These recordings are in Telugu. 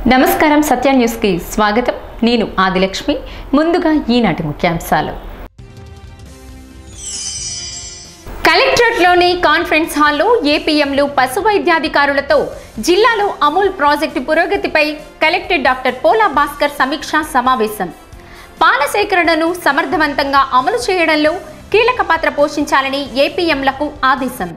నమస్కారం సత్య న్యూస్కి స్వాగతం నేను ఆదిలక్ష్మి ముందుగా ఈనాటి ముఖ్యాంశాలు కలెక్టరేట్లోని కాన్ఫరెన్స్ హాల్లో ఏపీఎంలు పశు వైద్యాధికారులతో జిల్లాలో అమూల్ ప్రాజెక్టు పురోగతిపై కలెక్టర్ డాక్టర్ పోలా భాస్కర్ సమీక్షా సమావేశం పాల సేకరణను సమర్థవంతంగా అమలు చేయడంలో కీలక పాత్ర పోషించాలని ఏపీఎంలకు ఆదేశం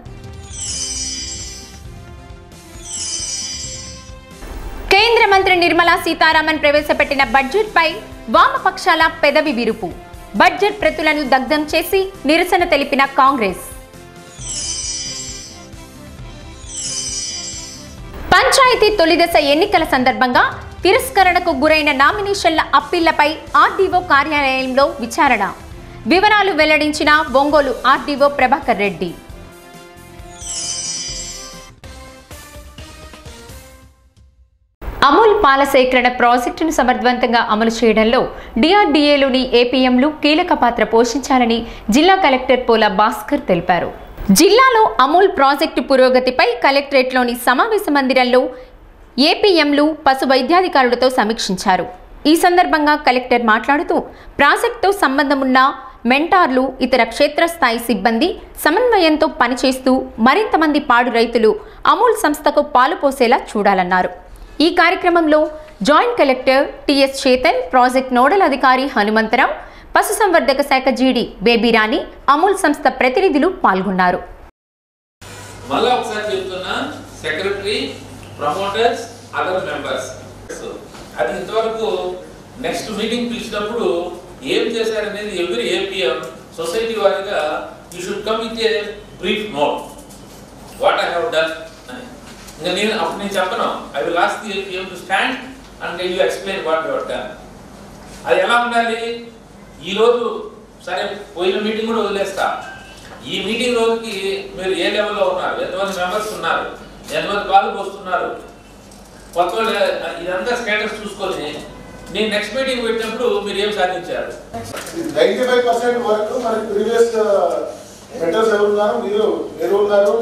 కేంద్ర మంత్రి నిర్మలా సీతారామన్ ప్రవేశపెట్టిన బడ్జెట్పై వామపక్షాల పెదవి విరుపు బడ్జెట్ ప్రతులను దగ్ధం చేసి నిరసన తెలిపిన కాంగ్రెస్ పంచాయతీ తొలిదశ ఎన్నికల సందర్భంగా తిరస్కరణకు గురైన నామినేషన్ల అప్పీళ్లపై ఆర్డీఓ కార్యాలయంలో విచారణ వివరాలు వెల్లడించిన ఒంగోలు ఆర్డీఓ ప్రభాకర్ రెడ్డి అమూల్ పాల సేకరణ ప్రాజెక్టును సమర్థవంతంగా అమలు చేయడంలో డిఆర్డీఏలోని ఏపీఎంలు కీలక పాత్ర పోషించాలని జిల్లా కలెక్టర్ పోల భాస్కర్ తెలిపారు జిల్లాలో అమూల్ ప్రాజెక్టు పురోగతిపై కలెక్టరేట్లోని సమావేశ మందిరంలో ఏపీఎంలు పశు వైద్యాధికారులతో సమీక్షించారు ఈ సందర్భంగా కలెక్టర్ మాట్లాడుతూ ప్రాజెక్టుతో సంబంధం ఉన్న మెంటార్లు ఇతర క్షేత్రస్థాయి సిబ్బంది సమన్వయంతో పనిచేస్తూ మరింత మంది పాడు రైతులు అమూల్ సంస్థకు పాలు పోసేలా చూడాలన్నారు ఈ కార్యక్రమంలో joint collector TS Chetan project nodal అధికారి హనుమంతరావు పశుసంవర్ధక శాఖ జీడి బేబీరాణి అమూల్ సంస్థ ప్రతినిధులు పాల్గొన్నారు మళ్ళా ఒకసారి చెప్తున్నా సెక్రటరీ ప్రమోటర్స్ అదర్ మెంబర్స్ అది ఇంతవరకు నెక్స్ట్ మీటింగ్ పిలిచినప్పుడు ఏం చేశారనేది ఎవ్రీ ఏపీఎం సొసైటీ వారిగా you should come with a brief note what I have done అని ఇంకా నేను అప్పుడు నేను చెప్పను I will ask the APM to stand and you explain what your done అది ఎలా ఉండాలి ఈ రోజు సరే పోయిన మీటింగ్ కూడా వదిలేస్తా ఈ మీటింగ్ రోజుకి మీరు ఏ లెవెల్లో ఉన్నారు ఎంతమంది మెంబర్స్ ఉన్నారు ఎంతమంది పాలు పోస్తున్నారు కొత్త వాళ్ళు ఇదంతా స్టేటస్ చూసుకొని నేను నెక్స్ట్ మీటింగ్ పెట్టినప్పుడు మీరు ఏం సాధించారు నైన్టీ ఫైవ్ పర్సెంట్ వరకు మనకి ప్రీవియస్ మెంటర్స్ ఎవరు ఉన్నారు మీరు మీరు ఉన్నారు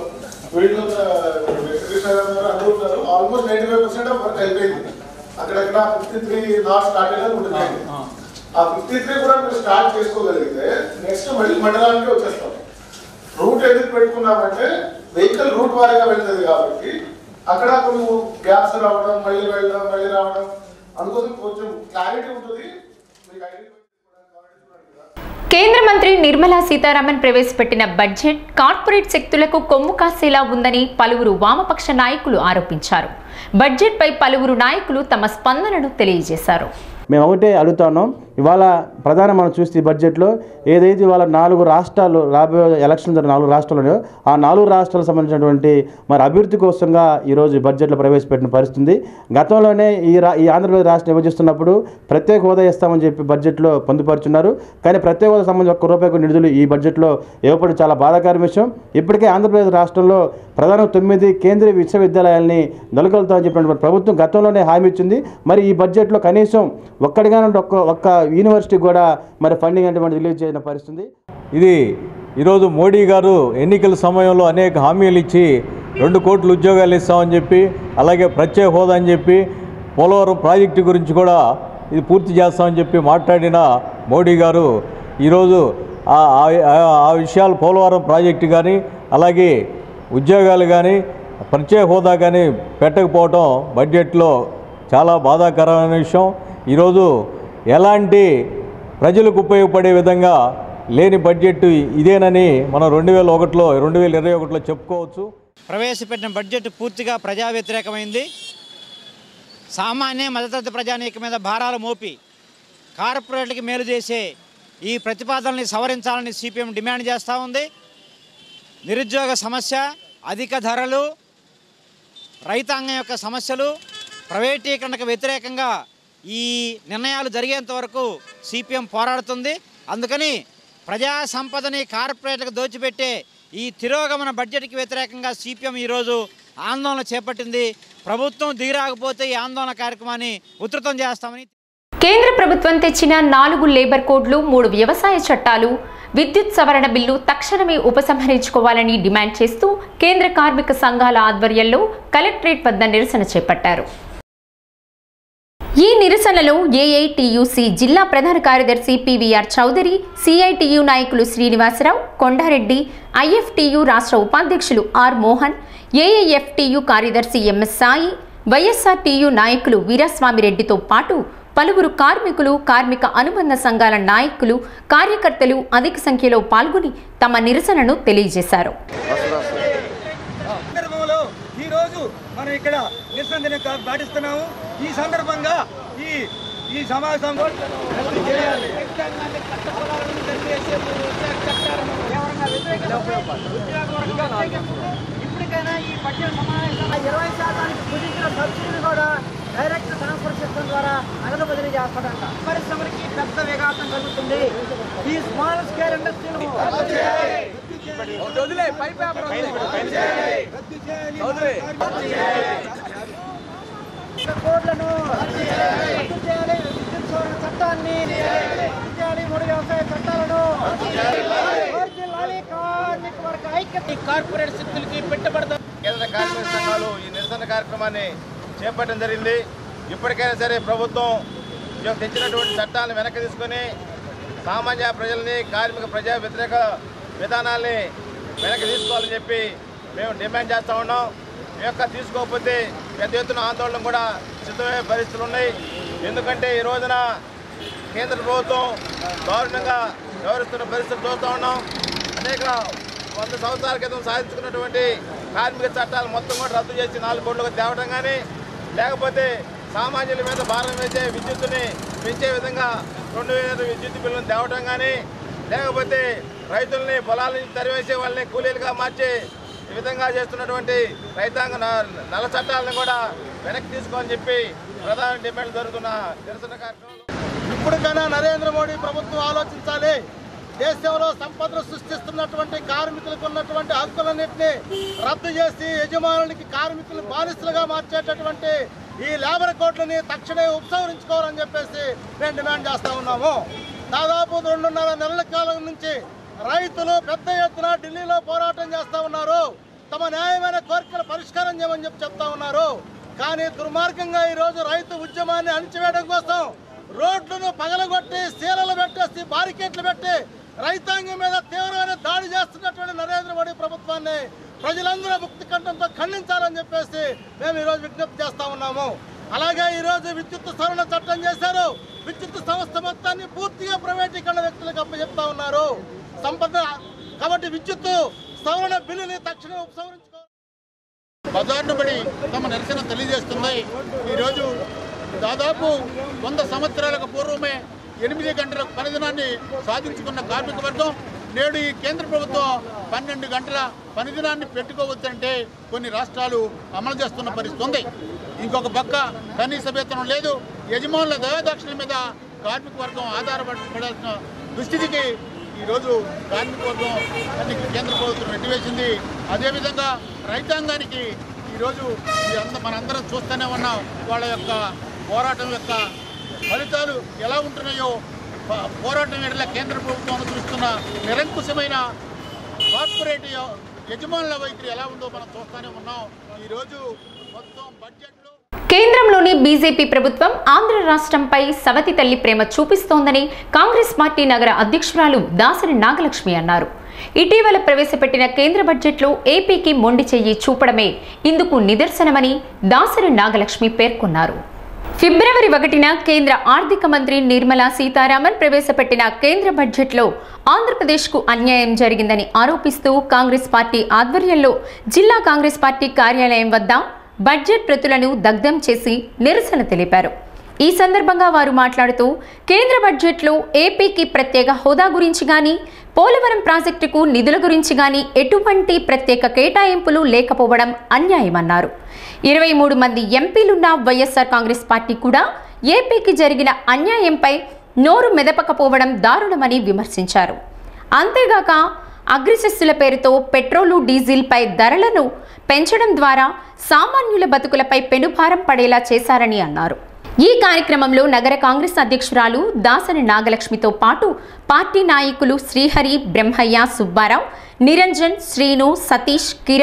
వీళ్ళు వెంకటకృష్ణ గారు ఉన్నారు అందరూ ఉన్నారు almost ninety five percent of work అయిపోయింది అక్కడక్కడ ఫిఫ్టీ త్రీ నాట్ స్టార్ట్ అయినా ఉంటుంది ఆ ఫిఫ్టీ త్రీ కూడా మీరు స్టార్ట్ చేసుకోగలిగితే నెక్స్ట్ మళ్ళీ మండలానికి వచ్చేస్తాం రూట్ ఎందుకు పెట్టుకున్నామంటే వెహికల్ రూట్ వారీగా వెళ్తుంది కాబట్టి అక్కడ కొన్ని గ్యాప్స్ రావడం మళ్ళీ వెళ్ళడం మళ్ళీ రావడం అందుకోసం కొంచెం క్లారిటీ ఉంటుంది మీకు ఐడెంటిఫై చేసుకోవడానికి కాబట్టి చూడండి కదా. కేంద్ర మంత్రి నిర్మలా సీతారామన్ ప్రవేశపెట్టిన బడ్జెట్ కార్పొరేట్ శక్తులకు కొమ్ము కాసేలా ఉందని పలువురు వామపక్ష నాయకులు ఆరోపించారు బడ్జెట్పై పలువురు నాయకులు తమ స్పందనను తెలియజేశారు మేము ఒకటే అడుగుతున్నాం ఇవాళ ప్రధాన మనం చూస్తే ఈ బడ్జెట్లో ఏదైతే ఇవాళ నాలుగు రాష్ట్రాలు రాబోయే ఎలక్షన్ జరిగిన నాలుగు రాష్ట్రాలు ఉన్నాయో ఆ నాలుగు రాష్ట్రాలకు సంబంధించినటువంటి మరి అభివృద్ధి కోసంగా ఈరోజు ఈ బడ్జెట్లో ప్రవేశపెట్టిన పరిస్థితి ఉంది గతంలోనే ఈ రా ఈ ఆంధ్రప్రదేశ్ రాష్ట్రం విభజిస్తున్నప్పుడు ప్రత్యేక హోదా ఇస్తామని చెప్పి బడ్జెట్లో పొందుపరుచున్నారు కానీ ప్రత్యేక హోదా సంబంధించి ఒక్క రూపాయి కూడా నిధులు ఈ బడ్జెట్లో ఇవ్వడం చాలా బాధాకర విషయం ఇప్పటికే ఆంధ్రప్రదేశ్ రాష్ట్రంలో ప్రధాన తొమ్మిది కేంద్రీయ విశ్వవిద్యాలయాల్ని నెలకొల్తామని చెప్పినటువంటి ప్రభుత్వం గతంలోనే హామీ ఇచ్చింది మరి ఈ బడ్జెట్లో కనీసం ఒక్కడిగా నుండి ఒక్క ఒక్క యూనివర్సిటీ కూడా మరి ఫండింగ్ అంటే రిలీజ్ చేసిన పరిస్థితి ఇది ఈరోజు మోడీ గారు ఎన్నికల సమయంలో అనేక హామీలు ఇచ్చి రెండు కోట్ల ఉద్యోగాలు ఇస్తామని చెప్పి అలాగే ప్రత్యేక హోదా అని చెప్పి పోలవరం ప్రాజెక్టు గురించి కూడా ఇది పూర్తి చేస్తామని చెప్పి మాట్లాడిన మోడీ గారు ఈరోజు ఆ- ఆ- ఆ- ఆ విషయాలు పోలవరం ప్రాజెక్టు కానీ అలాగే ఉద్యోగాలు కానీ ప్రత్యేక హోదా కానీ పెట్టకపోవటం బడ్జెట్లో చాలా బాధాకరమైన విషయం ఈరోజు ఎలాంటి ప్రజలకు ఉపయోగపడే విధంగా లేని బడ్జెట్ ఇదేనని మనం రెండు వేల ఒకటిలో రెండు వేల ఇరవై ఒకటిలో చెప్పుకోవచ్చు ప్రవేశపెట్టిన బడ్జెట్ పూర్తిగా ప్రజా వ్యతిరేకమైంది సామాన్య మధ్యతరగతి ప్రజానీక మీద భారాలు మోపి కార్పొరేట్లకి మేలు చేసే ఈ ప్రతిపాదనల్ని సవరించాలని సిపిఎం డిమాండ్ చేస్తూ ఉంది నిరుద్యోగ సమస్య అధిక ధరలు రైతాంగం యొక్క సమస్యలు ప్రైవేటీకరణకు వ్యతిరేకంగా ఈ నిర్ణయాలు జరిగేంత వరకు సిపిఎం పోరాడుతుంది అందుకని ప్రజా సంపదని కార్పొరేట్లకు దోచిపెట్టే ఈ తిరోగమన బడ్జెట్కి వ్యతిరేకంగా సిపిఎం ఈరోజు ఆందోళన చేపట్టింది ప్రభుత్వం దిగిరాకపోతే ఈ ఆందోళన కార్యక్రమాన్ని ఉధృతం చేస్తామని కేంద్ర ప్రభుత్వం తెచ్చిన నాలుగు లేబర్ కోడ్లు మూడు వ్యవసాయ చట్టాలు విద్యుత్ సవరణ బిల్లు తక్షణమే ఉపసంహరించుకోవాలని డిమాండ్ చేస్తూ కేంద్ర కార్మిక సంఘాల ఆధ్వర్యంలో కలెక్టరేట్ వద్ద నిరసన చేపట్టారు ఈ నిరసనలో ఏఐటియుసి జిల్లా ప్రధాన కార్యదర్శి పివిఆర్ చౌదరి సిఐటియు నాయకులు శ్రీనివాసరావు కొండారెడ్డి ఐఎఫ్టియు రాష్ట్ర ఉపాధ్యక్షులు ఆర్ మోహన్ ఏఐఎఫ్టియు కార్యదర్శి ఎంఎస్ సాయి వైఎస్ఆర్టీయు నాయకులు వీరస్వామిరెడ్డితో పాటు పలువురు కార్మికులు కార్మిక అనుబంధ సంఘాల నాయకులు కార్యకర్తలు అధిక సంఖ్యలో పాల్గొని తమ నిరసనను తెలియజేశారు సందర్భంలో ఈ రోజు మనం ఇక్కడ నిరసన దినం కా- పాటిస్తున్నాము ఈ సందర్భంగా ఈ ఈ సమావేశం రద్దు చేయాలి. ఇప్పటికైనా ఈ పట్టిన సమావేశం ఇరవై శాతానికి కుదించిన సబ్సిడీని కూడా డైరెక్ట్ ట్రాన్స్ఫర్ సిస్టమ్ ద్వారా నగదు బదిలీ చేస్తాడంట పరిశ్రమలకి పెద్ద విఘాతం కలుగుతుంది ఈ స్మాల్ స్కేల్ ఇండస్ట్రీలు కోడ్లను రద్దు చేయాలి విద్యుత్ సవరణ చట్టాన్ని రద్దు చేయాలి మూడు వ్యవసాయ చట్టాలను వర్ధిల్లాలి కార్మిక వర్గ ఐక్యత ఈ కార్పొరేట్ శక్తులకి పెట్టుబడతారు కేంద్ర కార్మిక సంఘాలు ఈ నిరసన కార్యక్రమాన్ని చేపట్టడం జరిగింది ఇప్పటికైనా సరే ప్రభుత్వం ఈ తెచ్చినటువంటి చట్టాలను వెనక్కి తీసుకొని సామాన్య ప్రజల్ని కార్మిక ప్రజా వ్యతిరేక విధానాల్ని వెనక్కి తీసుకోవాలని చెప్పి మేము డిమాండ్ చేస్తూ ఉన్నాం ఈ యొక్క తీసుకోకపోతే పెద్ద ఎత్తున ఆందోళన కూడా సిద్ధమయ్యే పరిస్థితులు ఉన్నాయి ఎందుకంటే ఈ రోజున కేంద్ర ప్రభుత్వం దారుణంగా వ్యవహరిస్తున్న పరిస్థితులు చూస్తూ ఉన్నాం అనేక వంద సంవత్సరాల క్రితం సాధించుకున్నటువంటి కార్మిక చట్టాలు మొత్తం కూడా రద్దు చేసి నాలుగు కోట్లకు తేవడం కానీ లేకపోతే సామాన్యుల మీద భారం వేసే విద్యుత్తుని పెంచే విధంగా రెండు వేల విద్యుత్ బిల్లును తేవడం కానీ లేకపోతే రైతుల్ని పొలాల నుంచి తరివేసే వాళ్ళని కూలీలుగా మార్చి ఈ విధంగా చేస్తున్నటువంటి రైతాంగ న- నల్ల చట్టాలను కూడా వెనక్కి తీసుకోవాలని చెప్పి ప్రధాన డిమాండ్ జరుగుతున్న నిరసన కార్యక్రమంలో ఇప్పటికైనా నరేంద్ర మోడీ ప్రభుత్వం ఆలోచించాలి దేశంలో సంపదను సృష్టిస్తున్నటువంటి కార్మికులకు ఉన్నటువంటి హక్కులన్నింటినీ రద్దు చేసి యజమానులకి కార్మికులు బానిసలుగా మార్చేటటువంటి ఈ లేబర్ కోడ్లని తక్షణమే ఉపసంహరించుకోవాలని చెప్పేసి మేము డిమాండ్ చేస్తా ఉన్నాము దాదాపు రెండున్నర నెలల కాలం నుంచి రైతులు పెద్ద ఎత్తున ఢిల్లీలో పోరాటం చేస్తా ఉన్నారు తమ న్యాయమైన కోరికల పరిష్కారం చేయమని చెప్పి చెప్తా ఉన్నారు కానీ దుర్మార్గంగా ఈ రోజు రైతు ఉద్యమాన్ని అణిచివేయడం కోసం రోడ్లను పగలగొట్టి సీలలు పెట్టేసి బారికేట్లు పెట్టి రైతాంగం మీద తీవ్రమైన దాడి చేస్తున్నటువంటి నరేంద్ర మోడీ ప్రభుత్వాన్ని ప్రజలందరూ ముక్తి కంఠంతో ఖండించాలని చెప్పేసి మేము ఈరోజు విజ్ఞప్తి చేస్తా ఉన్నాము అలాగే ఈరోజు విద్యుత్ సవరణ చట్టం చేశారు విద్యుత్ సంస్థ మొత్తాన్ని పూర్తిగా ప్రైవేటీకరణ వ్యక్తులకు అప్పచెప్తా ఉన్నారు సంపద కాబట్టి విద్యుత్ సవరణ బిల్లుని తక్షణం ఉపసంహరించుకోవాలి బజార్ను పడి తమ నిరసన తెలియజేస్తుంది ఈరోజు దాదాపు వంద సంవత్సరాలకు పూర్వమే ఎనిమిది గంటల పనిదినాన్ని సాధించుకున్న కార్మిక వర్గం నేడు ఈ కేంద్ర ప్రభుత్వం పన్నెండు గంటల పనిదినాన్ని పెట్టుకోవచ్చంటే కొన్ని రాష్ట్రాలు అమలు చేస్తున్న పరిస్థితి ఉంది ఇంకొక పక్క కనీస వేతనం లేదు యజమానుల దయాదాక్షిణ మీద కార్మిక వర్గం ఆధారపడాల్సిన దుస్థితికి ఈరోజు కార్మిక వర్గం దానికి కేంద్ర ప్రభుత్వం నెట్టివేసింది అదేవిధంగా రైతాంగానికి ఈరోజు ఈ అంద మనందరం చూస్తూనే ఉన్నాం వాళ్ళ యొక్క పోరాటం యొక్క ఫలితాలు ఎలా ఉంటున్నాయో ప- పోరాటం ఎడల కేంద్ర ప్రభుత్వం అనుసరిస్తున్న నిరంకుశమైన కార్పొరేట్ య- యజమానుల వైఖరి ఎలా ఉందో మనం చూస్తూనే ఉన్నాం ఈరోజు మొత్తం బడ్జెట్లో కేంద్రంలోని బీజేపీ ప్రభుత్వం ఆంధ్ర రాష్ట్రంపై సవతి తల్లి ప్రేమ చూపిస్తోందని కాంగ్రెస్ పార్టీ నగర అధ్యక్షురాలు దాసరి నాగలక్ష్మి అన్నారు ఇటీవల ప్రవేశపెట్టిన కేంద్ర బడ్జెట్లో ఏపీకి మొండి చెయ్యి చూపడమే ఇందుకు నిదర్శనమని దాసరి నాగలక్ష్మి పేర్కొన్నారు ఫిబ్రవరి ఒకటిన కేంద్ర ఆర్థిక మంత్రి నిర్మలా సీతారామన్ ప్రవేశపెట్టిన కేంద్ర బడ్జెట్లో ఆంధ్రప్రదేశ్కు అన్యాయం జరిగిందని ఆరోపిస్తూ కాంగ్రెస్ పార్టీ ఆధ్వర్యంలో జిల్లా కాంగ్రెస్ పార్టీ కార్యాలయం వద్ద బడ్జెట్ ప్రతులను దగ్ధం చేసి నిరసన తెలిపారు ఈ సందర్భంగా వారు మాట్లాడుతూ కేంద్ర బడ్జెట్లో ఏపీకి ప్రత్యేక హోదా గురించి గాని పోలవరం ప్రాజెక్టుకు నిధుల గురించి గాని ఎటువంటి ప్రత్యేక కేటాయింపులు లేకపోవడం అన్యాయమన్నారు ఇరవై మూడు మంది ఎంపీలున్న వైఎస్ఆర్ కాంగ్రెస్ పార్టీ కూడా ఏపీకి జరిగిన అన్యాయంపై నోరు మెదపకపోవడం దారుణమని విమర్శించారు అంతేగాక అగ్రిసెస్సుల పేరుతో పెట్రోలు డీజిల్పై ధరలను పెంచడం ద్వారా సామాన్యుల బతుకులపై పెనుభారం పడేలా చేశారని అన్నారు ఈ కార్యక్రమంలో నగర కాంగ్రెస్ అధ్యక్షురాలు దాసరి నాగలక్ష్మితో పాటు పార్టీ నాయకులు శ్రీహరి బ్రహ్మయ్య సుబ్బారావు నిరంజన్ శ్రీను సతీష్ కిరణ్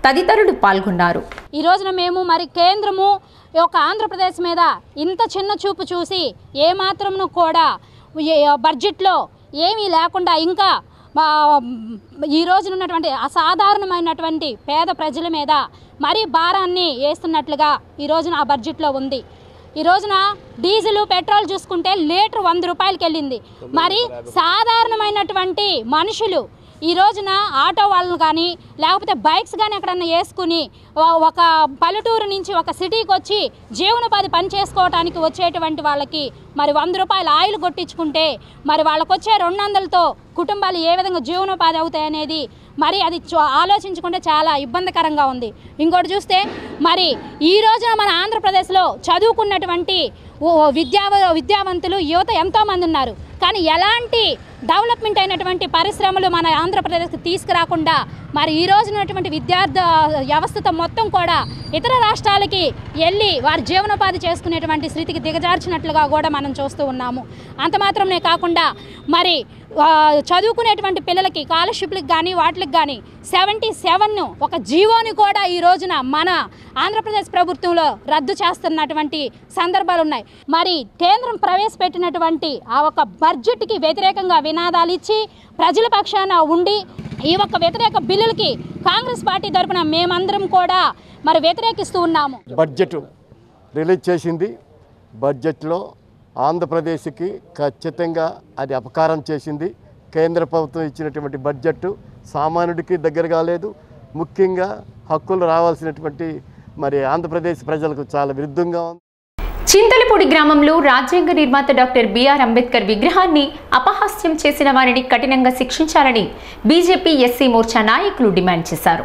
తదితరులు పాల్గొన్నారు ఈ రోజున మేము మరి కేంద్రము ఈ యొక్క ఆంధ్రప్రదేశ్ మీద ఇంత చిన్న చూపు చూసి ఏమాత్రమును కూడా ఏ- బడ్జెట్లో ఏమీ లేకుండా ఇంకా మా ఈ రోజున ఉన్నటువంటి అసాధారణమైనటువంటి పేద ప్రజల మీద మరీ భారాన్ని వేస్తున్నట్లుగా ఈ రోజున ఆ బడ్జెట్లో ఉంది ఈ రోజున డీజిల్ పెట్రోల్ చూసుకుంటే లీటర్ వంద రూపాయలకి వెళ్ళింది మరి సాధారణమైనటువంటి మనుషులు ఈ రోజున ఆటో వాళ్ళని కానీ లేకపోతే బైక్స్ కానీ ఎక్కడన్నా వేసుకుని ఓ- ఒక పల్లెటూరు నుంచి ఒక సిటీకి వచ్చి జీవనోపాధి పని చేసుకోవడానికి వచ్చేటువంటి వాళ్ళకి మరి వంద రూపాయలు ఆయిల్ కొట్టించుకుంటే మరి వాళ్ళకి వచ్చే రెండు వందలతో కుటుంబాలు ఏ విధంగా జీవనోపాధి అవుతాయి అనేది మరి అది చూ- ఆలోచించుకుంటే చాలా ఇబ్బందికరంగా ఉంది ఇంకోటి చూస్తే మరి ఈ రోజున మన ఆంధ్రప్రదేశ్లో చదువుకున్నటువంటి ఓ విద్యా విద్యావంతులు యువత ఎంతోమంది ఉన్నారు కానీ ఎలాంటి డెవలప్మెంట్ అయినటువంటి పరిశ్రమలు మన ఆంధ్రప్రదేశ్కి తీసుకురాకుండా మరి ఈ రోజు ఉన్నటువంటి విద్యార్థి వ్యవస్థతో మొత్తం కూడా ఇతర రాష్ట్రాలకి వెళ్ళి వారి జీవనోపాధి చేసుకునేటువంటి స్థితికి దిగజార్చినట్లుగా కూడా మనం చూస్తూ ఉన్నాము అంత మాత్రమే కాకుండా మరి ఆ, చదువుకునేటువంటి పిల్లలకి స్కాలర్షిప్లకు కానీ వాటికి కానీ సెవెంటీ సెవెన్ ఒక జీవోని కూడా ఈ రోజున మన ఆంధ్రప్రదేశ్ ప్రభుత్వంలో రద్దు చేస్తున్నటువంటి సందర్భాలు ఉన్నాయి మరి కేంద్రం ప్రవేశపెట్టినటువంటి ఆ ఒక బడ్జెట్కి వ్యతిరేకంగా వినాదాలు ఇచ్చి ప్రజల పక్షాన ఉండి ఈ ఒక్క వ్యతిరేక బిల్లులకి కాంగ్రెస్ పార్టీ తరపున మేమందరం కూడా మరి వ్యతిరేకిస్తూ ఉన్నాము బడ్జెట్ రిలీజ్ చేసింది బడ్జెట్లో ఆంధ్రప్రదేశ్కి ఖచ్చితంగా అది అపకారం చేసింది కేంద్ర ప్రభుత్వం ఇచ్చినటువంటి బడ్జెట్ సామాన్యుడికి దగ్గర కాలేదు ముఖ్యంగా హక్కులు రావాల్సినటువంటి మరి ఆంధ్రప్రదేశ్ ప్రజలకు చాలా విరుద్ధంగా ఉంది చింతలపూడి గ్రామంలో రాజ్యాంగ నిర్మాత డాక్టర్ బిఆర్ అంబేద్కర్ విగ్రహాన్ని అపహాస్యం చేసిన వారిని కఠినంగా శిక్షించాలని బీజేపీ ఎస్సీ మోర్చా నాయకులు డిమాండ్ చేశారు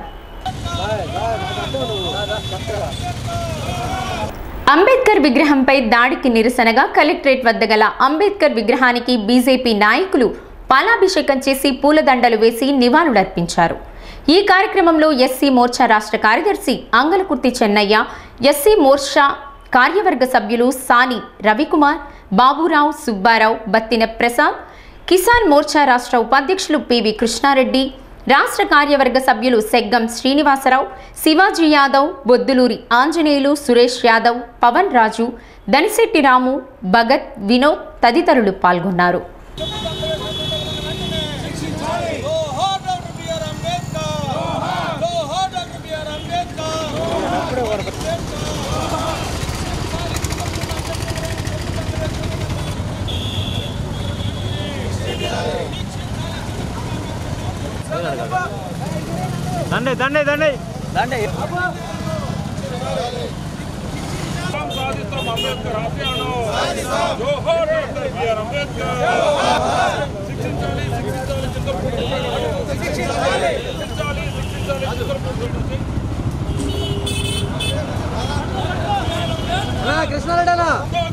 అంబేద్కర్ విగ్రహంపై దాడికి నిరసనగా కలెక్టరేట్ వద్ద గల అంబేద్కర్ విగ్రహానికి బీజేపీ నాయకులు పాలాభిషేకం చేసి పూలదండలు వేసి నివాళులర్పించారు ఈ కార్యక్రమంలో ఎస్సీ మోర్చా రాష్ట్ర కార్యదర్శి అంగలకుర్తి చెన్నయ్య ఎస్సీ మోర్చా కార్యవర్గ సభ్యులు సాని రవికుమార్ బాబురావు సుబ్బారావు బత్తిన ప్రసాద్ కిసాన్ మోర్చా రాష్ట్ర ఉపాధ్యక్షులు పివి కృష్ణారెడ్డి రాష్ట్ర కార్యవర్గ సభ్యులు సెగ్గం శ్రీనివాసరావు శివాజీ యాదవ్ బొద్దులూరి ఆంజనేయులు సురేష్ యాదవ్ పవన్ రాజు దనిశెట్టి రాము భగత్ వినోద్ తదితరులు పాల్గొన్నారు దండే దండే దండే దండే కృష్ణారెడ్డి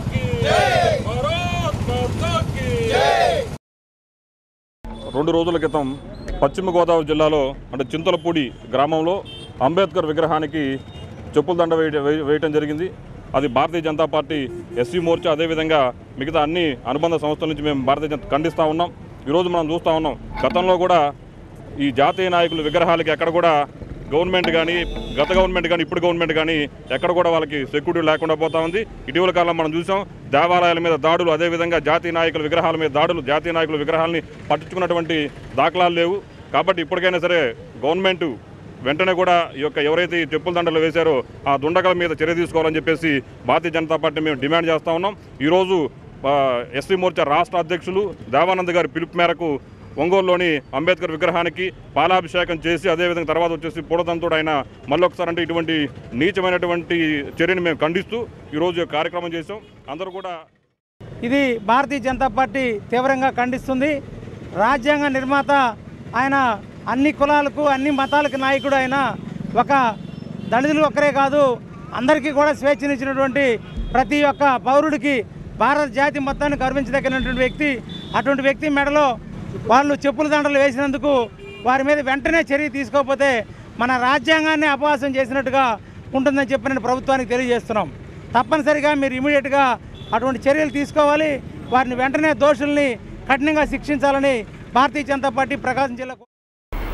రెండు రోజుల క్రితం పశ్చిమ గోదావరి జిల్లాలో అంటే చింతలపూడి గ్రామంలో అంబేద్కర్ విగ్రహానికి చెప్పుల దండ వేయ వేయ- వేయటం జరిగింది అది భారతీయ జనతా పార్టీ ఎస్సీ మోర్చా అదేవిధంగా మిగతా అన్ని అనుబంధ సంస్థల నుంచి మేము భారతీయ జనతా ఖండిస్తూ ఉన్నాం ఈరోజు మనం చూస్తూ ఉన్నాం గతంలో కూడా ఈ జాతీయ నాయకుల విగ్రహాలకి ఎక్కడ కూడా గవర్నమెంట్ కానీ గత గవర్నమెంట్ కానీ ఇప్పుడు గవర్నమెంట్ కానీ ఎక్కడ కూడా వాళ్ళకి సెక్యూరిటీ లేకుండా పోతా ఉంది ఇటీవల కాలం మనం చూసాం దేవాలయాల మీద దాడులు అదేవిధంగా జాతీయ నాయకుల విగ్రహాల మీద దాడులు జాతీయ నాయకుల విగ్రహాలని పట్టించుకున్నటువంటి దాఖలాలు లేవు కాబట్టి ఇప్పటికైనా సరే గవర్నమెంట్ వెంటనే కూడా ఈ యొక్క ఎవరైతే ఈ చెప్పుల దండలు వేశారో ఆ దుండగల మీద చర్య తీసుకోవాలని చెప్పేసి భారతీయ జనతా పార్టీ మేము డిమాండ్ చేస్తూ ఉన్నాం ఈరోజు ఆ, ఎస్సీ మోర్చా రాష్ట్ర అధ్యక్షులు దేవానంద్ గారి పిలుపు మేరకు ఒంగోలులోని అంబేద్కర్ విగ్రహానికి పాలాభిషేకం చేసి అదేవిధంగా తర్వాత వచ్చేసి పూడదంతుడు ఆయన మళ్ళొకసారి అంటే ఇటువంటి నీచమైనటువంటి చర్యని మేము ఖండిస్తూ ఈరోజు ఈ కార్యక్రమం చేసాం అందరూ కూడా ఇది భారతీయ జనతా పార్టీ తీవ్రంగా ఖండిస్తుంది రాజ్యాంగ నిర్మాత ఆయన అన్ని కులాలకు అన్ని మతాలకు నాయకుడు ఆయన ఒక దళితులు ఒక్కరే కాదు అందరికీ కూడా స్వేచ్ఛనిచ్చినటువంటి ప్రతి ఒక్క పౌరుడికి భారత జాతి మొత్తాన్ని గౌరవించదగినటువంటి వ్యక్తి అటువంటి వ్యక్తి మెడలో వాళ్ళు చెప్పుల దండలు వేసినందుకు వారి మీద వెంటనే చర్య తీసుకోకపోతే మన రాజ్యాంగాన్ని అపవాసం చేసినట్టుగా ఉంటుందని చెప్పి నేను ప్రభుత్వానికి తెలియజేస్తున్నాం తప్పనిసరిగా మీరు ఇమీడియట్గా అటువంటి చర్యలు తీసుకోవాలి వారిని వెంటనే దోషుల్ని కఠినంగా శిక్షించాలని భారతీయ జనతా పార్టీ ప్రకాశం జిల్లా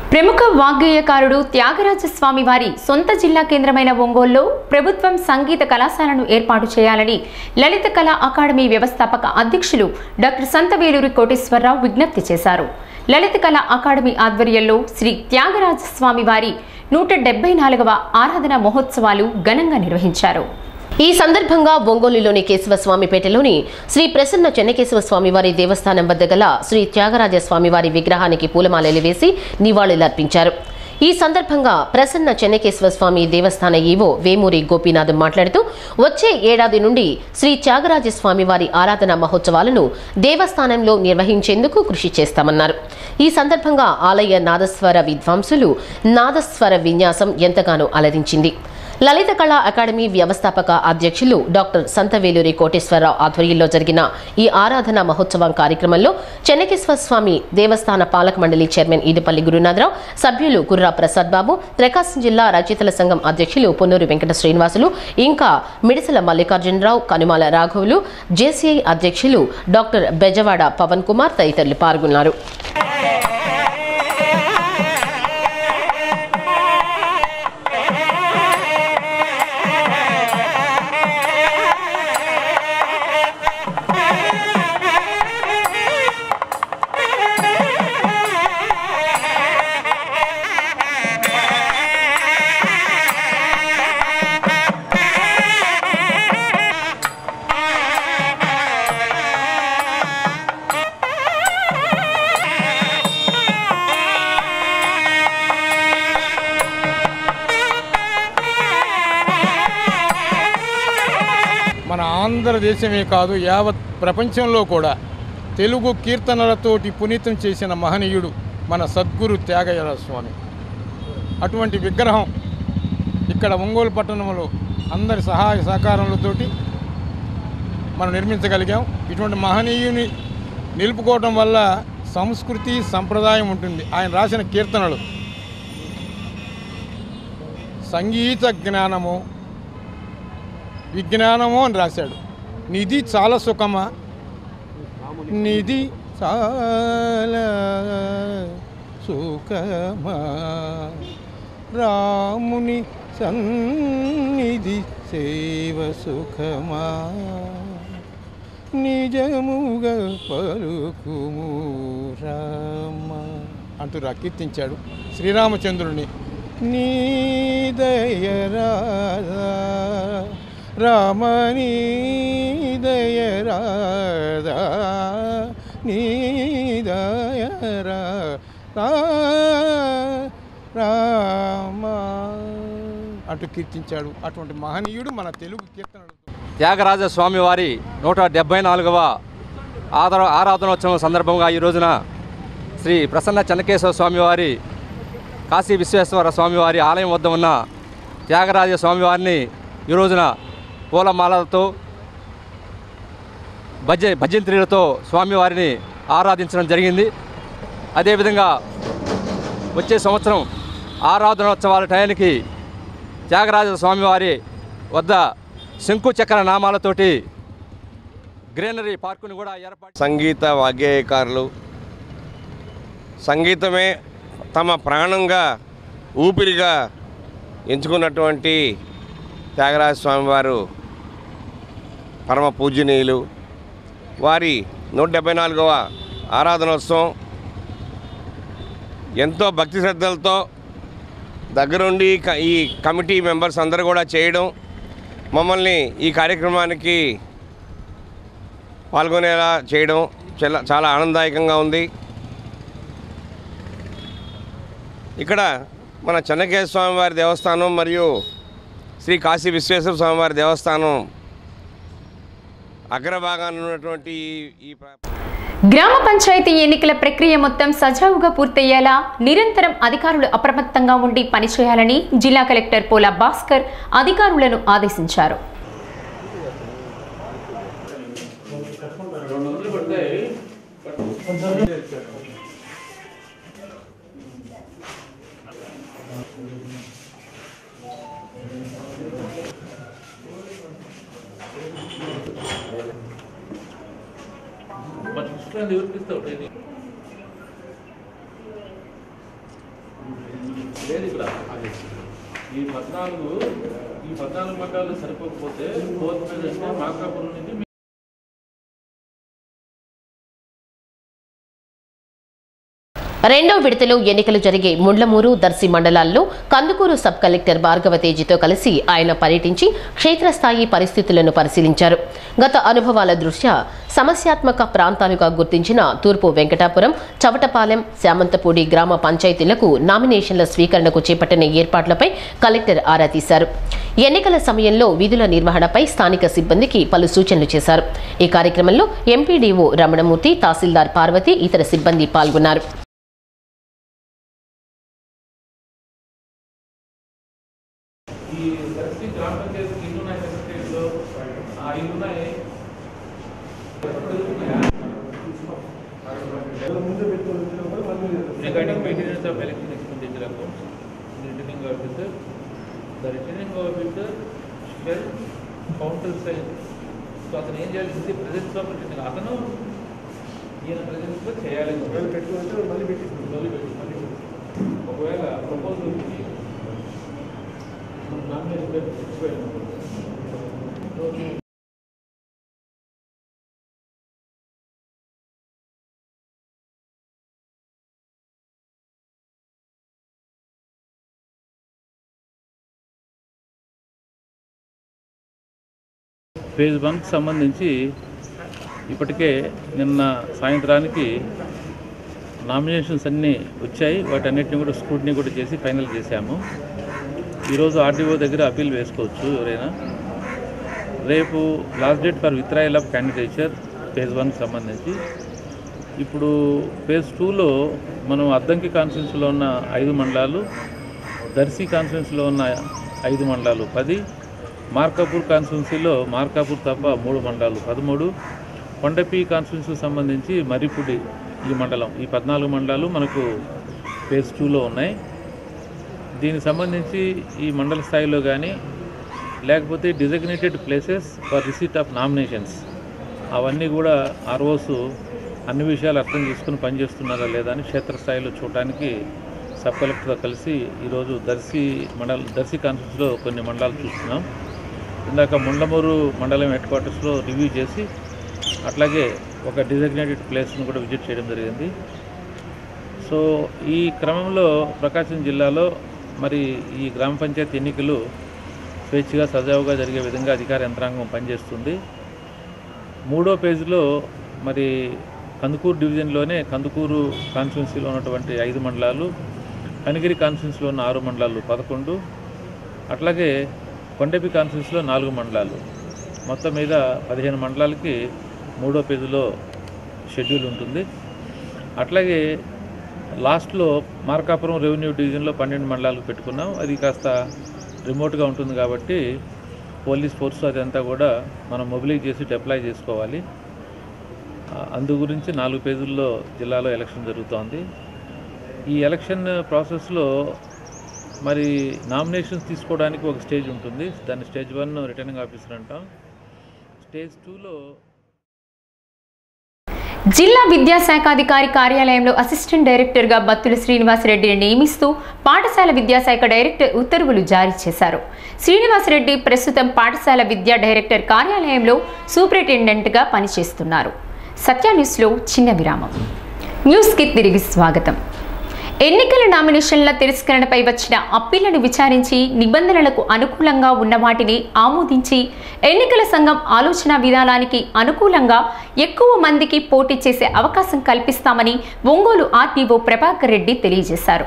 ప్రముఖ వాగ్గేయకారుడు త్యాగరాజ స్వామి వారి సొంత జిల్లా కేంద్రమైన ఒంగోలులో ప్రభుత్వం సంగీత కళాశాలను ఏర్పాటు చేయాలని లలిత కళా అకాడమీ వ్యవస్థాపక అధ్యక్షులు డాక్టర్ సంతవేలూరి కోటేశ్వరరావు విజ్ఞప్తి చేశారు లలిత కళా అకాడమీ ఆధ్వర్యంలో శ్రీ త్యాగరాజ స్వామి వారి నూట డెబ్బై నాలుగవ ఆరాధన మహోత్సవాలు ఘనంగా నిర్వహించారు ఈ సందర్భంగా ఒంగోలులోని కేశవస్వామిపేటలోని శ్రీ ప్రసన్న చెన్నకేశవ స్వామివారి దేవస్థానం వద్ద గల శ్రీ త్యాగరాజ స్వామివారి విగ్రహానికి పూలమాలలు వేసి నివాళులర్పించారు ఈ సందర్భంగా ప్రసన్న చెన్నకేశ్వర స్వామి దేవస్థాన ఈవో వేమూరి గోపీనాథ్ మాట్లాడుతూ వచ్చే ఏడాది నుండి శ్రీ త్యాగరాజ స్వామి వారి ఆరాధన మహోత్సవాలను దేవస్థానంలో నిర్వహించేందుకు కృషి చేస్తామన్నారు ఈ సందర్భంగా ఆలయ నాదస్వర విద్వాంసులు నాదస్వర విన్యాసం ఎంతగానో అలరించింది లలిత కళా అకాడమీ వ్యవస్థాపక అధ్యక్షులు డాక్టర్ సంతవేలూరి కోటేశ్వరరావు ఆధ్వర్యంలో జరిగిన ఈ ఆరాధన మహోత్సవం కార్యక్రమంలో చెన్నకేశ్వర స్వామి దేవస్థాన పాలక మండలి చైర్మన్ ఈదుపల్లి గురునాథరావు సభ్యులు గుర్రా ప్రసాద్ బాబు ప్రకాశం జిల్లా రచయితల సంఘం అధ్యక్షులు పొన్నూరు వెంకట శ్రీనివాసులు ఇంకా మిడిసల మల్లికార్జునరావు కనుమాల రాఘవులు జేసీఐ అధ్యక్షులు డాక్టర్ బెజవాడ పవన్ కుమార్ తదితరులు పాల్గొన్నారు మన ఆంధ్రదేశమే కాదు యావత్ ప్రపంచంలో కూడా తెలుగు కీర్తనలతోటి పునీతం చేసిన మహనీయుడు మన సద్గురు త్యాగయ్య స్వామి అటువంటి విగ్రహం ఇక్కడ ఒంగోలు పట్టణంలో అందరి సహాయ సహకారాలతోటి మనం నిర్మించగలిగాం ఇటువంటి మహనీయుని నిలుపుకోవటం వల్ల సంస్కృతి సంప్రదాయం ఉంటుంది ఆయన రాసిన కీర్తనలు సంగీత జ్ఞానము విజ్ఞానము అని రాశాడు నిధి చాలా సుఖమా నిధి చాలా సుఖమా రాముని సన్నిధి సేవ సుఖమా నిజముగా పలుకుము రామ అంటూ రా కీర్తించాడు శ్రీరామచంద్రుని నీ దయరాధా రామని దయరాధా నీ దయరా రామ అంటూ కీర్తించాడు అటువంటి మహనీయుడు మన తెలుగు కీర్తనలు త్యాగరాజ స్వామి వారి నూట డెబ్బై నాలుగవ ఆదర ఆరాధనోత్సవం సందర్భంగా ఈ రోజున శ్రీ ప్రసన్న చెన్నకేశ్వర స్వామివారి కాశీ విశ్వేశ్వర స్వామివారి ఆలయం వద్ద ఉన్న త్యాగరాజ స్వామివారిని ఈ రోజున పూలమాలలతో భజ భజంత్రీలతో స్వామివారిని ఆరాధించడం జరిగింది అదేవిధంగా వచ్చే సంవత్సరం ఆరాధనోత్సవాల టయానికి త్యాగరాజ స్వామివారి వద్ద శంకు చక్ర నామాలతోటి గ్రీనరీ పార్కుని కూడా ఏర్పాటు సంగీత వాగ్గేయకారులు సంగీతమే తమ ప్రాణంగా ఊపిరిగా ఎంచుకున్నటువంటి త్యాగరాజ స్వామివారు పరమ పూజనీయులు వారి నూట డెబ్బై నాలుగవ ఆరాధనోత్సవం ఎంతో భక్తి శ్రద్ధలతో దగ్గరుండి క- ఈ కమిటీ మెంబర్స్ అందరూ కూడా చేయడం మమ్మల్ని ఈ కార్యక్రమానికి పాల్గొనేలా చేయడం చాలా చాలా ఆనందదాయకంగా ఉంది ఇక్కడ మన చెన్నకేశ్వర స్వామివారి దేవస్థానం మరియు శ్రీ కాశీ విశ్వేశ్వర స్వామివారి దేవస్థానం అగ్రభాగాన ఉన్నటువంటి ఈ- ఈ ప్ర- గ్రామ పంచాయతీ ఎన్నికల ప్రక్రియ మొత్తం సజావుగా పూర్తయ్యేలా నిరంతరం అధికారులు అప్రమత్తంగా ఉండి పనిచేయాలని జిల్లా కలెక్టర్ పోలా భాస్కర్ అధికారులను ఆదేశించారు మరి ఇష్టం ఎవరికి ఇస్తావు ట్రైనింగ్ లేదు ఇక్కడ ఈ పద్నాలుగు ఈ పద్నాలుగు మండలాలు సరిపోకపోతే ఫోర్త్ పేజ్ అంటే మార్కాపురం నుంచి మీ- రెండో విడతలో ఎన్నికలు జరిగే ముండ్లమూరు దర్శి మండలాల్లో కందుకూరు సబ్ కలెక్టర్ భార్గవ తేజీతో కలిసి ఆయన పర్యటించి క్షేత్రస్థాయి పరిస్థితులను పరిశీలించారు గత అనుభవాల దృష్ట్యా సమస్యాత్మక ప్రాంతాలుగా గుర్తించిన తూర్పు వెంకటాపురం చవటపాలెం శామంతపూడి గ్రామ పంచాయతీలకు నామినేషన్ల స్వీకరణకు చేపట్టిన ఏర్పాట్లపై కలెక్టర్ ఆరా తీశారు ఎన్నికల సమయంలో విధుల నిర్వహణపై స్థానిక సిబ్బందికి పలు సూచనలు చేశారు ఈ కార్యక్రమంలో ఎంపీడీఓ రమణమూర్తి తహసీల్దార్ పార్వతి ఇతర సిబ్బంది పాల్గొన్నారు ఈ దర్శి గ్రామ పంచాయతీ ఇల్లు ఉన్నాయి సెక్రటరీలో ఆ ఇల్లు ఉన్నాయి regarding maintenance of election expenditure accounts, the returning officer, the returning officer shall countersign. So అతను ఏం చేయాలి ఇది ప్రెజెన్స్ ఆఫ్ రిటర్నింగ్ అతను ఈయన ప్రెజెన్స్ లో చేయాలి పెట్టుకుంటే మళ్ళీ పెట్టి మళ్ళీ పెట్టి మళ్ళీ ఒకవేళ ప్రపోజల్ నామినేషన్ ఫేజ్ వన్కి సంబంధించి ఇప్పటికే నిన్న సాయంత్రానికి నామినేషన్స్ అన్నీ వచ్చాయి వాటన్నిటిని కూడా స్క్రూటినీ కూడా చేసి ఫైనల్ చేశాము ఈరోజు ఆర్డీఓ దగ్గర అప్పీల్ వేసుకోవచ్చు ఎవరైనా రేపు last date for withdrawal of candidature phase వన్కి సంబంధించి ఇప్పుడు ఫేజ్ టూలో మనం అద్దంకి కాన్ఫరెన్స్లో ఉన్న ఐదు మండలాలు దర్శి కాన్ఫరెన్స్లో ఉన్న ఐదు మండలాలు పది మార్కాపూర్ కాన్స్టిట్యున్సీలో మార్కాపూర్ తప్ప మూడు మండలాలు పదమూడు కొండపి కాన్స్టిట్యున్సీకి సంబంధించి మర్రిపూడి ఈ మండలం ఈ పద్నాలుగు మండలాలు మనకు ఫేజ్ టూలో ఉన్నాయి దీనికి సంబంధించి ఈ మండల స్థాయిలో కానీ లేకపోతే designated places for receipt of nominations అవన్నీ కూడా ఆర్ఓస్ అన్ని విషయాలు అర్థం చేసుకుని పనిచేస్తున్నారా లేదా అని క్షేత్రస్థాయిలో చూడటానికి సబ్ కలెక్టర్తో కలిసి ఈరోజు దర్శి మండల దర్శి కాన్ఫరెన్స్లో కొన్ని మండలాలు చూస్తున్నాం ఇందాక ముండమూరు మండలం హెడ్ క్వార్టర్స్లో రివ్యూ చేసి అట్లాగే ఒక డిజగ్నేటెడ్ ప్లేస్ను కూడా విజిట్ చేయడం జరిగింది సో ఈ క్రమంలో ప్రకాశం జిల్లాలో మరి ఈ గ్రామ పంచాయతీ ఎన్నికలు స్వేచ్ఛగా సజావుగా జరిగే విధంగా అధికార యంత్రాంగం పనిచేస్తుంది మూడో పేజీలో మరి కందుకూరు డివిజన్లోనే కందుకూరు కాన్స్టిట్యున్సీలో ఉన్నటువంటి ఐదు మండలాలు కనిగిరి కాన్స్టిట్యున్సీలో ఉన్న ఆరు మండలాలు పదకొండు అట్లాగే కొండపి కాన్స్టిట్యున్సీలో నాలుగు మండలాలు మొత్తం మీద పదిహేను మండలాలకి మూడో పేజీలో షెడ్యూల్ ఉంటుంది అట్లాగే లాస్ట్లో మార్కాపురం రెవెన్యూ డివిజన్లో పన్నెండు మండలాలు పెట్టుకున్నాం అది కాస్త రిమోట్గా ఉంటుంది కాబట్టి పోలీస్ ఫోర్స్ అదంతా కూడా మనం మొబిలైజ్ చేసి అప్లై చేసుకోవాలి ఆ, అందు గురించి నాలుగు పేజీల్లో జిల్లాలో ఎలక్షన్ జరుగుతోంది ఈ ఎలక్షన్ ప్రాసెస్లో మరి నామినేషన్స్ తీసుకోవడానికి ఒక స్టేజ్ ఉంటుంది దాన్ని స్టేజ్ వన్ రిటర్నింగ్ ఆఫీసర్ అంటాం స్టేజ్ టూలో జిల్లా విద్యాశాఖాధికారి కార్యాలయంలో అసిస్టెంట్ డైరెక్టర్గా బత్తుల శ్రీనివాసరెడ్డిని నియమిస్తూ పాఠశాల విద్యాశాఖ డైరెక్టర్ ఉత్తర్వులు జారీ చేశారు శ్రీనివాసరెడ్డి ప్రస్తుతం పాఠశాల విద్యా డైరెక్టర్ కార్యాలయంలో సూపరింటెండెంట్గా పనిచేస్తున్నారు సత్య న్యూస్లో చిన్న విరామం న్యూస్కి తిరిగి స్వాగతం ఎన్నికల నామినేషన్ల తిరస్కరణపై వచ్చిన అప్పీళ్లను విచారించి నిబంధనలకు అనుకూలంగా ఉన్న వాటిని ఆమోదించి ఎన్నికల సంఘం ఆలోచన విధానానికి అనుకూలంగా ఎక్కువ మందికి పోటీ చేసే అవకాశం కల్పిస్తామని ఒంగోలు ఆర్టీఓ ప్రభాకర్ రెడ్డి తెలియజేశారు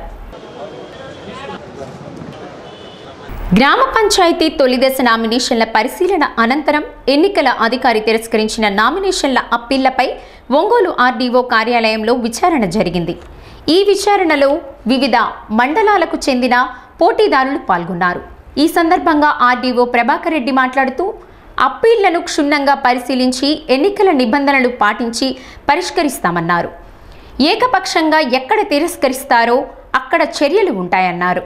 గ్రామ పంచాయతీ తొలిదశ నామినేషన్ల పరిశీలన అనంతరం ఎన్నికల అధికారి తిరస్కరించిన నామినేషన్ల అప్పీళ్లపై ఒంగోలు ఆర్డీఓ కార్యాలయంలో విచారణ జరిగింది ఈ విచారణలో వివిధ మండలాలకు చెందిన పోటీదారులు పాల్గొన్నారు ఈ సందర్భంగా ఆర్డీఓ ప్రభాకర్ రెడ్డి మాట్లాడుతూ అప్పీళ్లను క్షుణ్ణంగా పరిశీలించి ఎన్నికల నిబంధనలు పాటించి పరిష్కరిస్తామన్నారు ఏకపక్షంగా ఎక్కడ తిరస్కరిస్తారో అక్కడ చర్యలు ఉంటాయన్నారు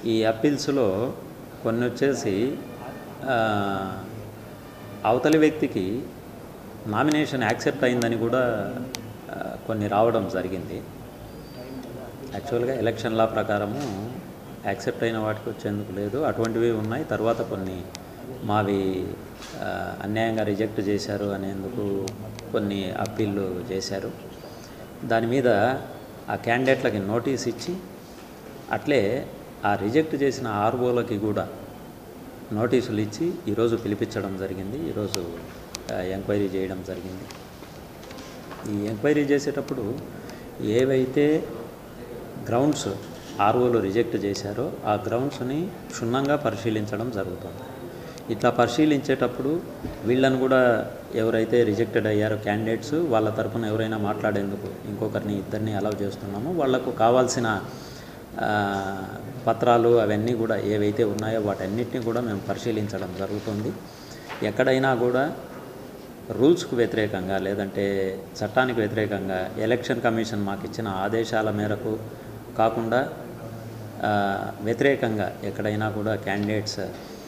ఈ అప్పీల్స్లో కొన్ని వచ్చేసి ఆ, అవతలి వ్యక్తికి నామినేషన్ యాక్సెప్ట్ అయిందని కూడా ఆ, కొన్ని రావడం జరిగింది యాక్చువల్గా ఎలక్షన్ లా ప్రకారము యాక్సెప్ట్ అయిన వాటికి వచ్చేందుకు లేదు అటువంటివి ఉన్నాయి తర్వాత కొన్ని మావి ఆ, అన్యాయంగా రిజెక్ట్ చేశారు అనేందుకు కొన్ని అప్పీళ్ళు చేశారు దాని మీద ఆ క్యాండిడేట్లకి నోటీస్ ఇచ్చి అట్లే ఆ రిజెక్ట్ చేసిన ఆర్ఓలకి కూడా నోటీసులు ఇచ్చి ఈరోజు పిలిపించడం జరిగింది ఈరోజు ఆ, ఎంక్వైరీ చేయడం జరిగింది ఈ ఎంక్వైరీ చేసేటప్పుడు ఏవైతే గ్రౌండ్స్ ఆర్ఓలు రిజెక్ట్ చేశారో ఆ గ్రౌండ్స్ని క్షుణ్ణంగా పరిశీలించడం జరుగుతుంది ఇట్లా పరిశీలించేటప్పుడు వీళ్ళని కూడా ఎవరైతే రిజెక్టెడ్ అయ్యారో క్యాండిడేట్స్ వాళ్ళ తరపున ఎవరైనా మాట్లాడేందుకు ఇంకొకరిని ఇద్దరిని అలౌ చేస్తున్నామో వాళ్లకు కావాల్సిన ఆ, పత్రాలు అవన్నీ కూడా ఏవైతే ఉన్నాయో వాటన్నిటిని కూడా మేము పరిశీలించడం జరుగుతుంది ఎక్కడైనా కూడా రూల్స్కు వ్యతిరేకంగా లేదంటే చట్టానికి వ్యతిరేకంగా ఎలక్షన్ కమిషన్ మాకు ఇచ్చిన ఆదేశాల మేరకు కాకుండా ఆ, వ్యతిరేకంగా ఎక్కడైనా కూడా క్యాండిడేట్స్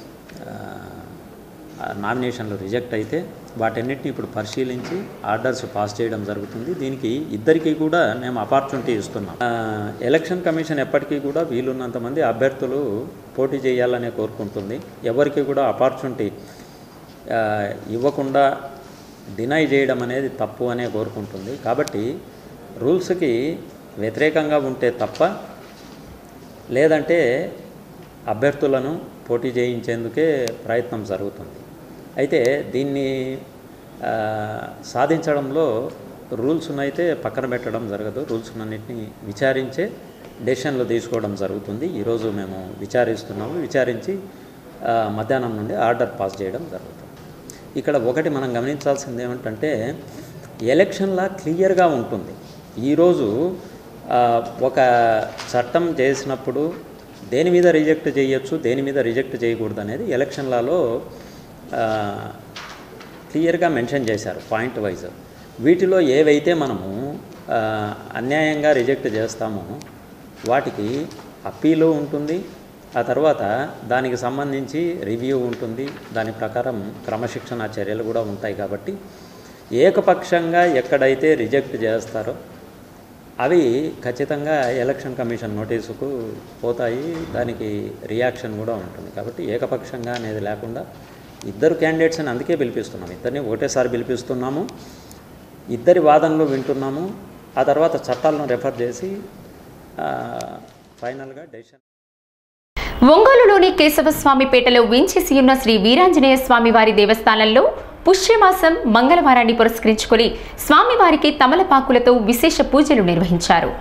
నామినేషన్లు రిజెక్ట్ అయితే వాటన్నిటిని ఇప్పుడు పరిశీలించి ఆర్డర్స్ పాస్ చేయడం జరుగుతుంది దీనికి ఇద్దరికీ కూడా మేము అపార్చునిటీ ఇస్తున్నాం ఆ, ఎలక్షన్ కమిషన్ ఎప్పటికీ కూడా వీలున్నంత మంది అభ్యర్థులు పోటీ చేయాలనే కోరుకుంటుంది ఎవరికి కూడా అపార్చునిటీ ఆ, ఇవ్వకుండా డినై చేయడం అనేది తప్పు అనే కోరుకుంటుంది కాబట్టి రూల్స్కి వ్యతిరేకంగా ఉంటే తప్ప లేదంటే అభ్యర్థులను పోటీ చేయించేందుకే ప్రయత్నం జరుగుతుంది అయితే దీన్ని ఆ, సాధించడంలో రూల్స్ను అయితే పక్కన పెట్టడం జరగదు రూల్స్నన్నింటినీ విచారించే డెసిషన్లు తీసుకోవడం జరుగుతుంది ఈరోజు మేము విచారిస్తున్నాము విచారించి ఆ, మధ్యాహ్నం నుండి ఆర్డర్ పాస్ చేయడం జరుగుతుంది ఇక్కడ ఒకటి మనం గమనించాల్సింది ఏమిటంటే ఎలక్షన్లా క్లియర్గా ఉంటుంది ఈరోజు ఆ, ఒక చట్టం చేసినప్పుడు దేని మీద రిజెక్ట్ చేయొచ్చు దేని మీద రిజెక్ట్ చేయకూడదు అనేది ఎలక్షన్ లాలో ఆ, క్లియర్గా మెన్షన్ చేశారు పాయింట్ వైజ్ వీటిలో ఏవైతే మనము ఆ, అన్యాయంగా రిజెక్ట్ చేస్తామో వాటికి అప్పీలు ఉంటుంది ఆ తర్వాత దానికి సంబంధించి రివ్యూ ఉంటుంది దాని ప్రకారం క్రమశిక్షణ చర్యలు కూడా ఉంటాయి కాబట్టి ఏకపక్షంగా ఎక్కడైతే రిజెక్ట్ చేస్తారో అవి ఖచ్చితంగా ఎలక్షన్ కమిషన్ నోటీసుకు పోతాయి దానికి రియాక్షన్ కూడా ఉంటుంది కాబట్టి ఏకపక్షంగా అనేది లేకుండా ఇద్దరు క్యాండిడేట్స్ని అందుకే పిలిపిస్తున్నాము ఇద్దరిని ఒకటేసారి పిలిపిస్తున్నాము ఇద్దరి వాదనలు వింటున్నాము ఆ తర్వాత చట్టాలను రెఫర్ చేసి ఆ, ఫైనల్గా డెసిషన్ ఒంగోలులోని కేశవస్వామిపేటలో వేంచేసి ఉన్న శ్రీ వీరాంజనేయ స్వామి వారి దేవస్థానంలో పుష్యమాసం మంగళవారాన్ని పురస్కరించుకొని స్వామివారికి తమలపాకులతో విశేష పూజలు నిర్వహించారు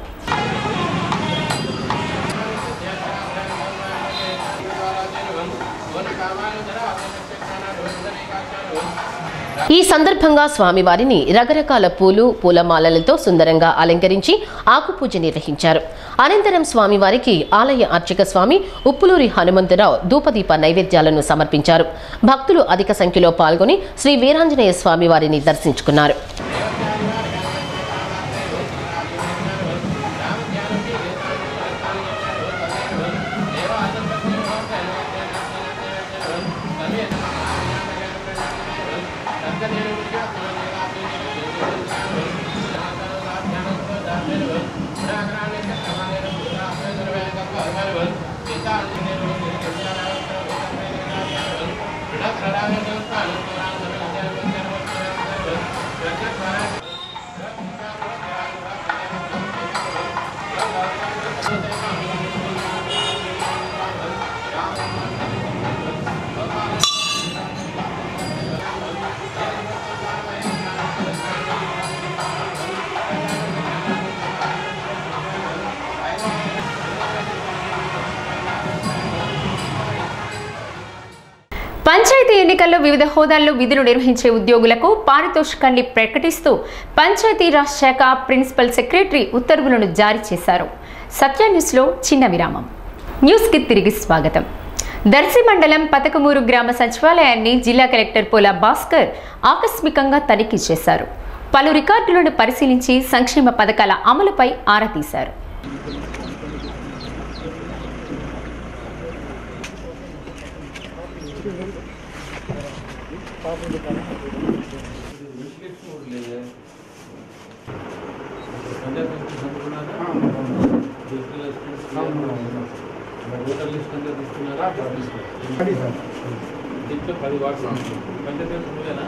ఈ సందర్భంగా స్వామివారిని రకరకాల పూలు పూలమాలలతో సుందరంగా అలంకరించి ఆకుపూజ నిర్వహించారు అనంతరం స్వామివారికి ఆలయ అర్చక స్వామి ఉప్పులూరి హనుమంతరావు ధూపదీప నైవేద్యాలను సమర్పించారు భక్తులు అధిక సంఖ్యలో పాల్గొని శ్రీ వీరాంజనేయ స్వామివారిని దర్శించుకున్నారు పంచాయతీ ఎన్నికల్లో వివిధ హోదాల్లో విధులు నిర్వహించే ఉద్యోగులకు పారితోషికాన్ని ప్రకటిస్తూ పంచాయతీరాజ్ శాఖ ప్రిన్సిపల్ సెక్రటరీ ఉత్తర్వులను జారీ చేశారు సత్య న్యూస్లో చిన్న విరామం న్యూస్కి తిరిగి స్వాగతం దర్శి మండలం పతకమూరు గ్రామ సచివాలయాన్ని జిల్లా కలెక్టర్ పోలా భాస్కర్ ఆకస్మికంగా తనిఖీ చేశారు పలు రికార్డులను పరిశీలించి సంక్షేమ పథకాల అమలుపై ఆరా తీశారు దీంట్లో పది వాట్స్ పంచాయతీ నువ్వేనా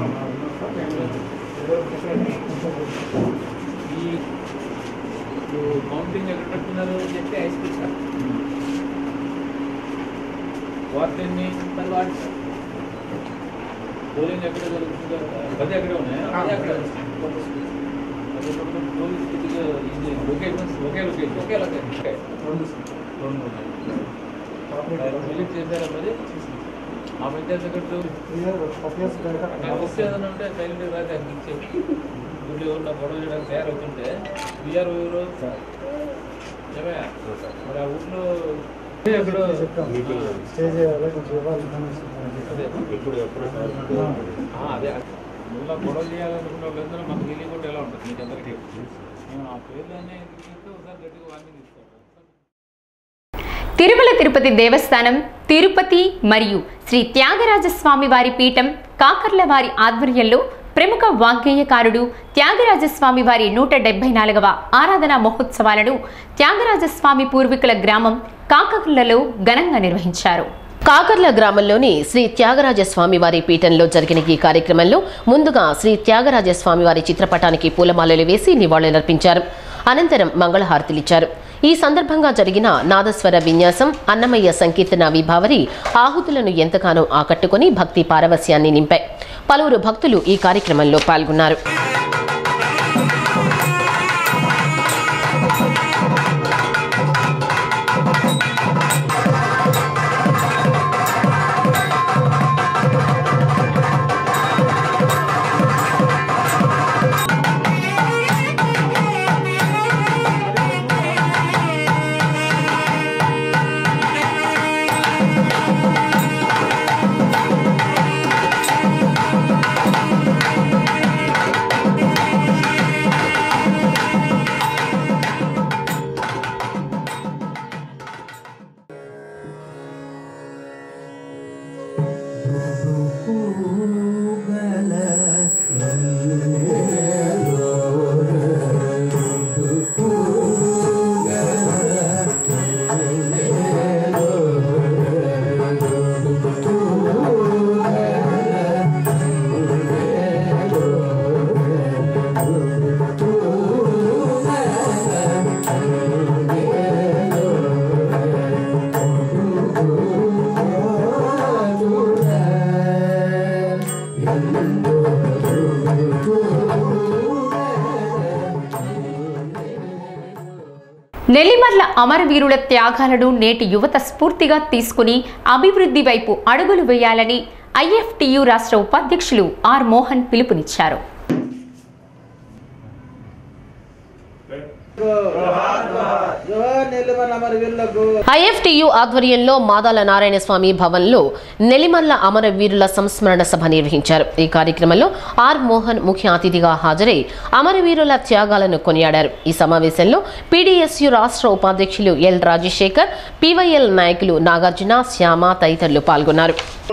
ఈ కౌంటింగ్ ఎక్కడ పెట్టుకున్నారు చెప్తే ఐస్ క్రీమ్ వార్త ఎన్ని పది వాట్స్ పోలింగ్ ఎక్కడ జరుగుతుందో పది అక్కడే ఉన్నాయా పది అక్కడే అదే మొత్తం పోలీస్ స్థితిగా ఇది లొకేషన్స్ ఒకే లొకేషన్ ఒకే లొకేషన్ రెండు రెండు ఉన్నాయి విజిట్ చేశారా మరి ఆ పంచాయత్ సెక్రటరీ నాకు వస్తే ఏదైనా ఉంటే సైలెంట్ రాతే అనిపించే ఊళ్ళో ఎవరు గొడవ చేయడానికి తయారవుతుంటే బీఆర్ ఎవరు ఏమయ్యా మరి ఆ ఊళ్ళో ఎక్కడో ఆ, అదే ఊళ్ళో గొడవ చేయాలనుకున్న వాళ్ళందరూ మాకు తెలియకుండా ఎలా ఉంటుంది మీకు అందరికీ మేము ఆ పేర్లన్నీ ఎందుకు చెప్తే ఒకసారి గట్టిగా వార్నింగ్ ఇస్తాం తిరుమల తిరుపతి దేవస్థానం తిరుపతి మరియు శ్రీ త్యాగరాజస్వామి వారి పీఠం కాకర్ల వారి ఆధ్వర్యంలో ప్రముఖ వాగ్గేయకారుడు త్యాగరాజస్వామి వారి నూట డెబ్బై నాలుగవ ఆరాధనా మహోత్సవాలను త్యాగరాజస్వామి పూర్వీకుల గ్రామం కాకర్లలో ఘనంగా నిర్వహించారు కాకర్ల గ్రామంలోని శ్రీ త్యాగరాజ స్వామి వారి పీఠంలో జరిగిన ఈ కార్యక్రమంలో ముందుగా శ్రీ త్యాగరాజ స్వామి వారి చిత్రపటానికి పూలమాలలు వేసి నివాళులర్పించారు అనంతరం మంగళహారతిలిచ్చారు ఈ సందర్భంగా జరిగిన నాదస్వర విన్యాసం అన్నమయ్య సంకీర్తన విభావరి ఆహుతులను ఎంతగానో ఆకట్టుకొని భక్తి పారవస్యాన్ని నింపాయి పలువురు భక్తులు ఈ కార్యక్రమంలో పాల్గొన్నారు నెల్లిమర్ల అమరవీరుల త్యాగాలను నేటి యువత స్ఫూర్తిగా తీసుకుని అభివృద్ధి వైపు అడుగులు వేయాలని ఐఎఫ్టియు రాష్ట్ర ఉపాధ్యక్షులు ఆర్ మోహన్ పిలుపునిచ్చారు ఐఎఫ్టియు ఆధ్వర్యంలో మాదాల నారాయణ స్వామి భవన్లో నెలిమల్ల అమరవీరుల సంస్మరణ సభ నిర్వహించారు ఈ కార్యక్రమంలో ఆర్ మోహన్ ముఖ్య అతిథిగా హాజరై అమరవీరుల త్యాగాలను కొనియాడారు ఈ సమావేశంలో పీడీఎస్యు రాష్ట్ర ఉపాధ్యక్షులు ఎల్ రాజశేఖర్ పీవైఎల్ నాయకులు నాగార్జున శ్యామ తదితరులు పాల్గొన్నారు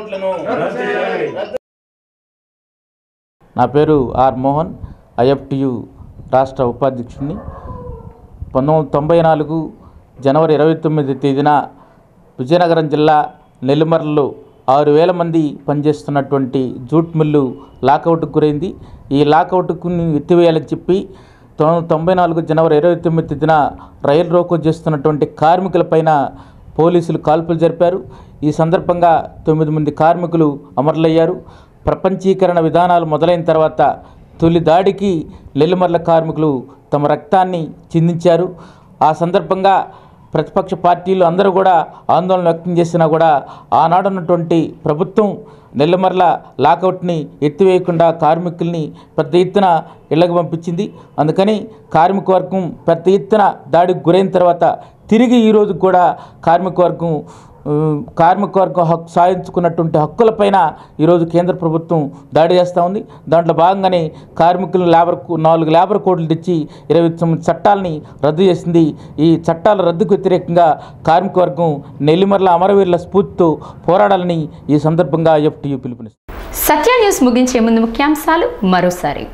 నా పేరు ఆర్ మోహన్ ఐఎఫ్టియు రాష్ట్ర ఉపాధ్యక్షుడిని పంతొమ్మిది వందల తొంభై నాలుగు జనవరి ఇరవై తొమ్మిది తేదీన విజయనగరం జిల్లా నెల్లిమర్లలో ఆరు వేల మంది పనిచేస్తున్నటువంటి జూట్ మిల్లు లాకౌట్కు గురైంది ఈ లాకౌట్కు ఎత్తివేయాలని చెప్పి తొమ్మిది వందల తొంభై నాలుగు జనవరి ఇరవై తొమ్మిది తేదీన రైలు రోకో చేస్తున్నటువంటి కార్మికులపైన పోలీసులు కాల్పులు జరిపారు ఈ సందర్భంగా తొమ్మిది మంది కార్మికులు అమరులయ్యారు ప్రపంచీకరణ విధానాలు మొదలైన తర్వాత తొలి దాడికి నెల్లిమర్ల కార్మికులు తమ రక్తాన్ని చిందించారు ఆ సందర్భంగా ప్రతిపక్ష పార్టీలు అందరూ కూడా ఆందోళన వ్యక్తం చేసినా కూడా ఆనాడున్నటువంటి ప్రభుత్వం నెల్లమర్ల లాకౌట్ని ఎత్తివేయకుండా కార్మికుల్ని పెద్ద ఎత్తున ఇళ్లకు పంపించింది అందుకని కార్మిక వర్గం పెద్ద ఎత్తున దాడికి గురైన తర్వాత తిరిగి ఈరోజు కూడా కార్మిక వర్గం ఆ, కార్మిక వర్గం హక్కు సాధించుకున్నటువంటి హక్కులపైన ఈరోజు కేంద్ర ప్రభుత్వం దాడి చేస్తూ ఉంది దాంట్లో భాగంగానే కార్మికులు లేబర్ కో- నాలుగు లేబర్ కోడ్లు తెచ్చి ఇరవై తొమ్మిది చట్టాలని రద్దు చేసింది ఈ చట్టాల రద్దుకు వ్యతిరేకంగా కార్మిక వర్గం నెల్లిమర్ల అమరవీరుల స్ఫూర్తితో పోరాడాలని ఈ సందర్భంగా ఎఫ్టీయూ పిలుపునిస్తుంది సత్య న్యూస్ ముగించే ముందు ముఖ్యాంశాలు మరోసారి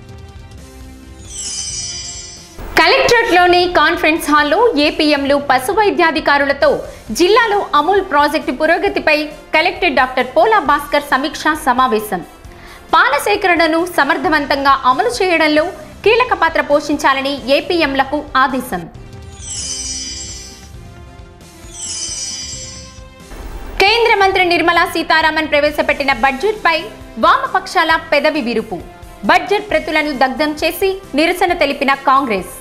కలెక్టరేట్లోని కాన్ఫరెన్స్ హాల్లో ఏపీఎంలు పశు వైద్యాధికారులతో జిల్లాలో అమూల్ ప్రాజెక్టు పురోగతిపై కలెక్టర్ డాక్టర్ పోలా భాస్కర్ సమీక్షా సమావేశం పాల సేకరణను సమర్థవంతంగా అమలు చేయడంలో కీలక పాత్ర పోషించాలని ఏపీఎంలకు ఆదేశం కేంద్ర మంత్రి నిర్మలా సీతారామన్ ప్రవేశపెట్టిన బడ్జెట్పై వామపక్షాల పెదవి విరుపు బడ్జెట్ ప్రతులను దగ్ధం చేసి నిరసన తెలిపిన కాంగ్రెస్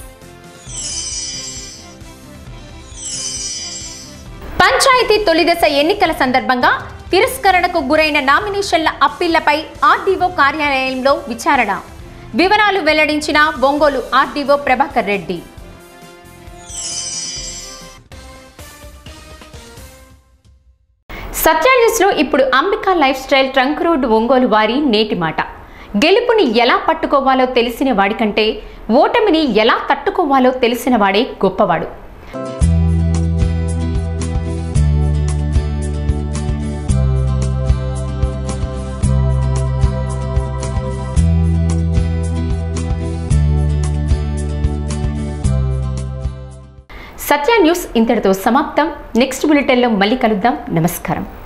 పంచాయతీ తొలిదశ ఎన్నికల సందర్భంగా తిరస్కరణకు గురైన నామినేషన్ల అప్పీళ్లపై ఆర్డీఓ కార్యాలయంలో విచారణ వివరాలు వెల్లడించిన ఒంగోలు ఆర్డీఓ ప్రభాకర్ రెడ్డి సత్య న్యూస్లో ఇప్పుడు Ambika life style trunk road Ongole వారి నేటి మాట గెలుపుని ఎలా పట్టుకోవాలో తెలిసిన వాడికంటే ఓటమిని ఎలా తట్టుకోవాలో తెలిసిన వాడే గొప్పవాడు సత్య న్యూస్ ఇంతటితో సమాప్తం నెక్స్ట్ బులెటిన్లో మళ్ళీ కలుద్దాం నమస్కారం